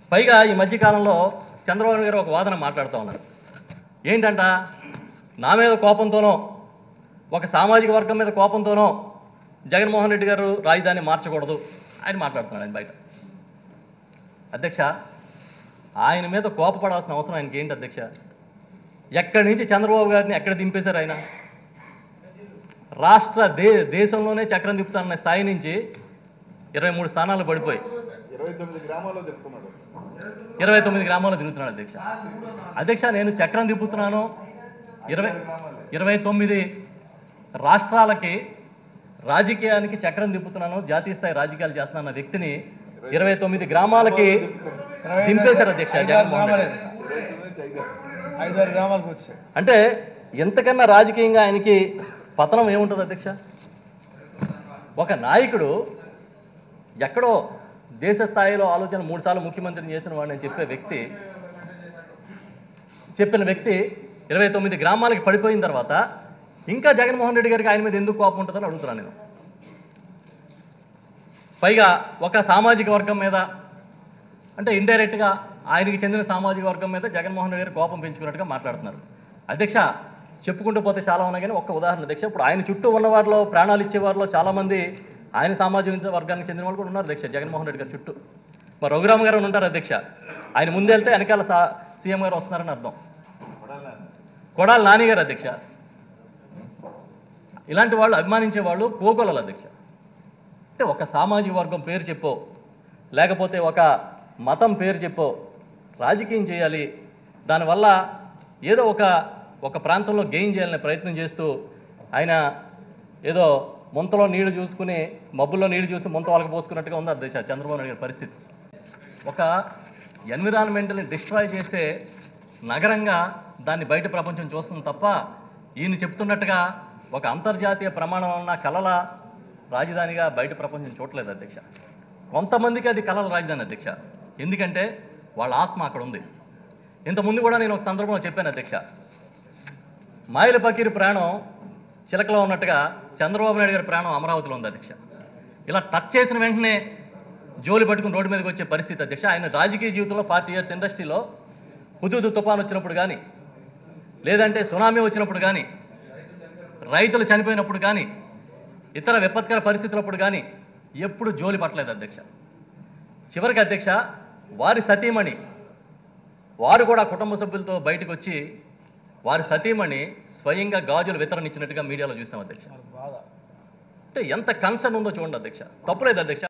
పైగా ఈ మధ్యకాలంలో చంద్రబాబు గారు ఒక వాదన మాట్లాడుతూ ఉన్నారు ఏంటంట నా మీద కోపంతోనో ఒక సామాజిక వర్గం మీద కోపంతోనో జగన్మోహన్ రెడ్డి గారు రాజధాని మార్చకూడదు ఆయన మాట్లాడుతున్నాడు ఆయన బయట అధ్యక్ష ఆయన మీద కోపపడాల్సిన అవసరం ఆయనకి ఏంటి అధ్యక్ష ఎక్కడి నుంచి చంద్రబాబు గారిని ఎక్కడ దింపేశారు ఆయన రాష్ట్ర దే దేశంలోనే చక్రం తిప్పుతానన్న స్థాయి నుంచి ఇరవై మూడు స్థానాలు పడిపోయి ఇరవై తొమ్మిది గ్రామాల్లో చెప్తున్నాడు ఇరవై తొమ్మిది గ్రామాల్లో తిరుగుతున్నాడు అధ్యక్ష అధ్యక్ష నేను చక్రం తిప్పుతున్నాను ఇరవై ఇరవై తొమ్మిది రాష్ట్రాలకి రాజకీయానికి చక్రం తిప్పుతున్నాను జాతీయ స్థాయి రాజకీయాలు చేస్తున్నాను వ్యక్తిని ఇరవై తొమ్మిది గ్రామాలకి దింపేశారు అధ్యక్ష జగన్మోహన్ రెడ్డి గారు. ఇరవై తొమ్మిది చైగా ఐదారు గ్రామాలకు వచ్చాయి అంటే ఎంతకన్నా రాజకీయంగా ఆయనకి పతనం ఏముంటుంది అధ్యక్ష ఒక నాయకుడు ఎక్కడో దేశ స్థాయిలో ఆలోచన మూడు సార్లు ముఖ్యమంత్రిని చేసిన వాడిని చెప్పే వ్యక్తి చెప్పిన వ్యక్తి ఇరవై తొమ్మిది గ్రామాలకి పడిపోయిన తర్వాత ఇంకా జగన్మోహన్ రెడ్డి గారికి ఆయన మీద ఎందుకు కోపం ఉంటుందని అడుగుతున్నాను నేను పైగా ఒక సామాజిక వర్గం మీద అంటే ఇండైరెక్ట్గా ఆయనకి చెందిన సామాజిక వర్గం మీద జగన్మోహన్ రెడ్డి గారు కోపం పెంచుకున్నట్టుగా మాట్లాడుతున్నారు అధ్యక్ష చెప్పుకుంటూ పోతే చాలా ఉన్నాయి కానీ ఒక్క ఉదాహరణ అధ్యక్ష ఇప్పుడు ఆయన చుట్టూ ఉన్న వారిలో ప్రాణాలు ఇచ్చే వారిలో చాలా మంది ఆయన సామాజిక వర్గానికి చెందిన వాళ్ళు కూడా ఉన్నారు అధ్యక్ష జగన్మోహన్ రెడ్డి గారి చుట్టూ మరి రఘురామ్ గారు అని ఉంటారు అధ్యక్ష ఆయన ముందు వెళ్తే వెనకాల సా సీఎం గారు వస్తున్నారని అర్థం కొడాలి నాని గారు అధ్యక్ష ఇలాంటి వాళ్ళు అభిమానించే వాళ్ళు కోకొలలు అధ్యక్ష అంటే ఒక సామాజిక వర్గం పేరు చెప్పో లేకపోతే ఒక మతం పేరు చెప్పో రాజకీయం చేయాలి దానివల్ల ఏదో ఒక ఒక ప్రాంతంలో గెయిన్ చేయాలనే ప్రయత్నం చేస్తూ ఆయన ఏదో ముంతలో నీళ్లు చూసుకుని మబ్బుల్లో నీళ్లు చూసి ముంత వాళ్ళకి పోసుకున్నట్టుగా ఉంది అధ్యక్ష చంద్రబాబు నాయుడు గారి పరిస్థితి ఒక ఎన్విరాన్మెంట్ని డిస్ట్రాయ్ చేసే నగరంగా దాన్ని బయట ప్రపంచం చూస్తుంది తప్ప ఈయన చెప్తున్నట్టుగా ఒక అంతర్జాతీయ ప్రమాణం ఉన్న కలల రాజధానిగా బయట ప్రపంచం చూడలేదు అధ్యక్ష కొంతమందికి అది కలల రాజధాని అధ్యక్ష ఎందుకంటే వాళ్ళ ఆత్మ అక్కడ ఉంది ఇంతకుముందు కూడా నేను ఒక సందర్భంలో చెప్పాను అధ్యక్ష మాయల పకీరు ప్రాణం చిలకలో ఉన్నట్టుగా చంద్రబాబు నాయుడు గారి ప్రాణం అమరావతిలో ఉంది అధ్యక్ష ఇలా టచ్ చేసిన వెంటనే జోలి పట్టుకుని రోడ్డు మీదకి వచ్చే పరిస్థితి అధ్యక్ష ఆయన రాజకీయ జీవితంలో ఫార్టీ ఇయర్స్ ఇండస్ట్రీలో హుదూదు తుఫాన్ వచ్చినప్పుడు కానీ లేదంటే సునామీ వచ్చినప్పుడు కానీ రైతులు చనిపోయినప్పుడు కానీ ఇతర విపత్కర పరిస్థితులప్పుడు కానీ ఎప్పుడు జోలి పట్టలేదు అధ్యక్ష చివరికి అధ్యక్ష వారి సతీమణి వారు కూడా కుటుంబ సభ్యులతో బయటకు వచ్చి వారి సతీమణి స్వయంగా గాజులు వితరణ ఇచ్చినట్టుగా మీడియాలో చూసాం అధ్యక్ష బాధ అంటే ఎంత కన్సర్న్ ఉందో చూడండి అధ్యక్ష తప్పులేదు అధ్యక్ష